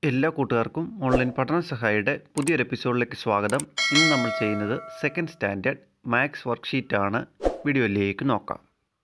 എല്ലാ കൂട്ടുകാർക്കും ഓൺലൈൻ പഠന സഹായിയുടെ പുതിയൊരു എപ്പിസോഡിലേക്ക് സ്വാഗതം ഇന്ന് നമ്മൾ ചെയ്യുന്നത് സെക്കൻഡ് സ്റ്റാൻഡേർഡ് മാത്സ് വർക്ക്ഷീറ്റാണ് വീഡിയോയിലേക്ക് നോക്കാം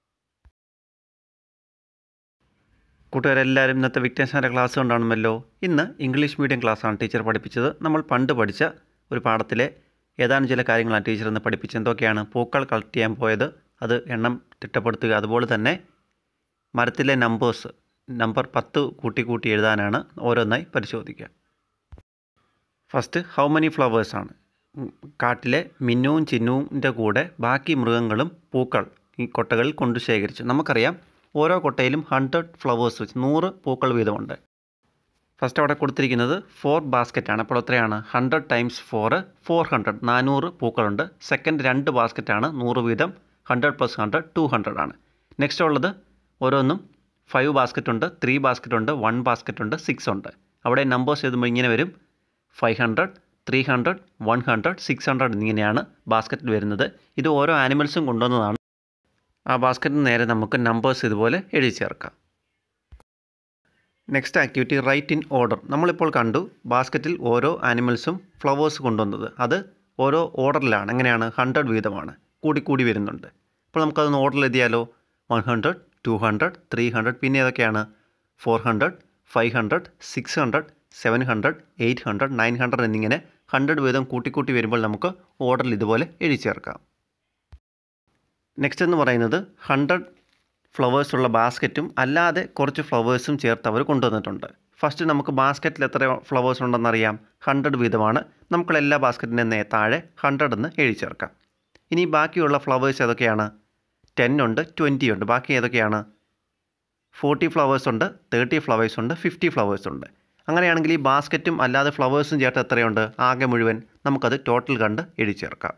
കൂട്ടുകാരെല്ലാവരും ഇന്നത്തെ വിജ്ഞാനശാല ക്ലാസ് കൊണ്ടാണല്ലോ ഇന്ന് ഇംഗ്ലീഷ് മീഡിയം ക്ലാസ്സാണ് ടീച്ചർ പഠിപ്പിച്ചത് നമ്മൾ പണ്ട് പഠിച്ച ഒരു പാഠത്തിലെ ഏതാനും ചില കാര്യങ്ങളാണ് ടീച്ചർ ഇന്ന് പഠിപ്പിച്ചത് എന്തൊക്കെയാണ് പൂക്കൾ കളക്ട് ചെയ്യാൻ പോയത് അത് എണ്ണം തിട്ടപ്പെടുത്തുക അതുപോലെ തന്നെ മരത്തിലെ നമ്പേഴ്സ് നമ്പർ പത്ത് കൂട്ടി കൂട്ടി എഴുതാനാണ് ഓരോന്നായി പരിശോധിക്കുക ഫസ്റ്റ് ഹൗ മെനി ഫ്ലവേഴ്സാണ് കാട്ടിലെ മിന്നുവും ചിന്നുവിൻ്റെ കൂടെ ബാക്കി മൃഗങ്ങളും പൂക്കൾ ഈ കൊട്ടകളിൽ കൊണ്ടു ശേഖരിച്ചു നമുക്കറിയാം ഓരോ കൊട്ടയിലും ഹൺഡ്രഡ് ഫ്ലവേഴ്സ് വെച്ച് നൂറ് പൂക്കൾ വീതമുണ്ട് ഫസ്റ്റ് അവിടെ കൊടുത്തിരിക്കുന്നത് ഫോർ ബാസ്ക്കറ്റാണ് അപ്പോൾ എത്രയാണ് hundred times four four hundred നാനൂറ് പൂക്കളുണ്ട് സെക്കൻഡ് രണ്ട് ബാസ്ക്കറ്റാണ് നൂറ് വീതം hundred plus hundred two hundred ആണ് നെക്സ്റ്റ് ഉള്ളത് ഓരോന്നും ഫൈവ് ബാസ്ക്കറ്റ് ഉണ്ട് ത്രീ ബാസ്ക്കറ്റ് ഉണ്ട് വൺ ബാസ്ക്കറ്റ് ഉണ്ട് സിക്സ് ഉണ്ട് അവിടെ നമ്പേഴ്സ് എഴുതുമ്പോൾ ഇങ്ങനെ വരും five hundred three hundred one hundred six hundred എന്നിങ്ങനെയാണ് ബാസ്ക്കറ്റിൽ വരുന്നത് ഇത് ഓരോ ആനിമൽസും കൊണ്ടുവന്നതാണ് ആ ബാസ്ക്കറ്റിന് നേരെ നമുക്ക് നമ്പേഴ്സ് ഇതുപോലെ എഴുതി ചേർക്കാം next activity write in order നമ്മളിപ്പോൾ കണ്ടു ബാസ്ക്കറ്റിൽ ഓരോ ആനിമൽസും ഫ്ലവേഴ്സ് കൊണ്ടുവന്നത് അത് ഓരോ ഓർഡറിലാണ് എങ്ങനെയാണ് ഹൺഡ്രഡ് വീതമാണ് കൂടി കൂടി വരുന്നുണ്ട് അപ്പോൾ നമുക്കതൊന്ന് ഓർഡറിൽ എഴുതിയാലോ one hundred two hundred three hundred പിന്നെ ഏതൊക്കെയാണ് four hundred five hundred six hundred seven hundred eight hundred nine hundred എന്നിങ്ങനെ ഹൺഡ്രഡ് വീതം കൂട്ടിക്കൂട്ടി വരുമ്പോൾ നമുക്ക് ഓർഡറിൽ ഇതുപോലെ എഴുതി ചേർക്കാം നെക്സ്റ്റ് എന്ന് പറയുന്നത് ഹൺഡ്രഡ് ഫ്ലവേഴ്സ് ഉള്ള ബാസ്ക്കറ്റും അല്ലാതെ കുറച്ച് ഫ്ലവേഴ്സും ചേർത്ത് അവർ കൊണ്ടുവന്നിട്ടുണ്ട് ഫസ്റ്റ് നമുക്ക് ബാസ്ക്കറ്റിൽ എത്ര ഫ്ലവേഴ്സ് ഉണ്ടെന്നറിയാം ഹൺഡ്രഡ് വീതമാണ് നമുക്ക് എല്ലാ ബാസ്ക്കറ്റിൻ്റെ നേ താഴെ ഹൺഡ്രഡ് എന്ന് എഴുതി ചേർക്കാം ഇനി ബാക്കിയുള്ള ഫ്ലവേഴ്സ് ഏതൊക്കെയാണ് ടെൻ ഉണ്ട് ട്വൻറ്റി ഉണ്ട് ബാക്കി ഏതൊക്കെയാണ് ഫോർട്ടി ഫ്ലവേഴ്സ് ഉണ്ട് തേർട്ടി ഫ്ലവേഴ്സ് ഉണ്ട് ഫിഫ്റ്റി ഫ്ലവേഴ്സ് ഉണ്ട് അങ്ങനെയാണെങ്കിൽ ഈ ബാസ്ക്കറ്റും അല്ലാതെ ഫ്ലവേഴ്സും ചേർത്ത് എത്രയുണ്ട് ആകെ മുഴുവൻ നമുക്കത് ടോട്ടൽ കണ്ട് എഴുതി ചേർക്കാം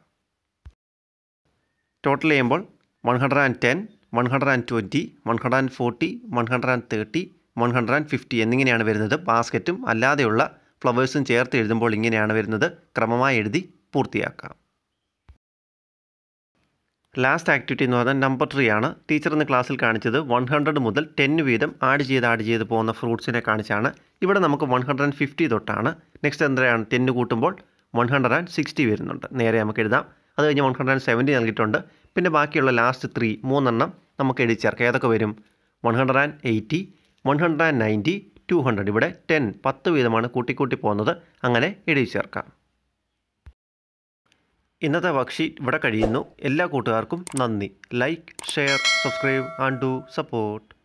ടോട്ടൽ ചെയ്യുമ്പോൾ one hundred and ten one hundred and twenty one hundred and forty one hundred and thirty one hundred and fifty എന്നിങ്ങനെയാണ് വരുന്നത് ബാസ്ക്കറ്റും അല്ലാതെയുള്ള ഫ്ലവേഴ്സും ചേർത്ത് എഴുതുമ്പോൾ ഇങ്ങനെയാണ് വരുന്നത് ക്രമമായി എഴുതി പൂർത്തിയാക്കാം ലാസ്റ്റ് ആക്ടിവിറ്റി എന്ന് പറഞ്ഞാൽ നമ്പർ ത്രീ ആണ് ടീച്ചർ ഇന്ന് ക്ലാസ്സിൽ കാണിച്ചത് വൺ ഹൺഡ്രഡ് മുതൽ ടെൻ വീതം ആഡ് ചെയ്ത് ആഡ് ചെയ്ത് പോകുന്ന ഫ്രൂട്ട്സിനെ കാണിച്ചാണ് ഇവിടെ നമുക്ക് വൺ ഹൺഡ്രഡ് ആൻഡ് ഫിഫ്റ്റി തൊട്ടാണ് നെക്സ്റ്റ് എത്രയാണ് ടെന്ന് കൂട്ടുമ്പോൾ വൺ ഹൺഡ്രഡ് ആൻഡ് സിക്സ്റ്റി വരുന്നുണ്ട് നേരെ നമുക്ക് എഴുതാം അത് കഴിഞ്ഞ് വൺ ഹൺഡ്രഡ് ആൻഡ് സെവൻറ്റി നൽകിയിട്ടുണ്ട് പിന്നെ ബാക്കിയുള്ള ലാസ്റ്റ് ത്രീ മൂന്നെണ്ണം നമുക്ക് എഴുതി ചേർക്കാം ഏതൊക്കെ വരും one hundred and eighty one hundred and ninety two hundred ഇവിടെ ടെൻ പത്ത് വീതമാണ് കൂട്ടിക്കൂട്ടി പോകുന്നത് അങ്ങനെ എഴുതി ചേർക്കാം ഇന്നത്തെ വർക്ക്ഷീറ്റ് ഇവിടെ കഴിയുന്നു എല്ലാ കൂട്ടുകാർക്കും നന്ദി like share subscribe and do support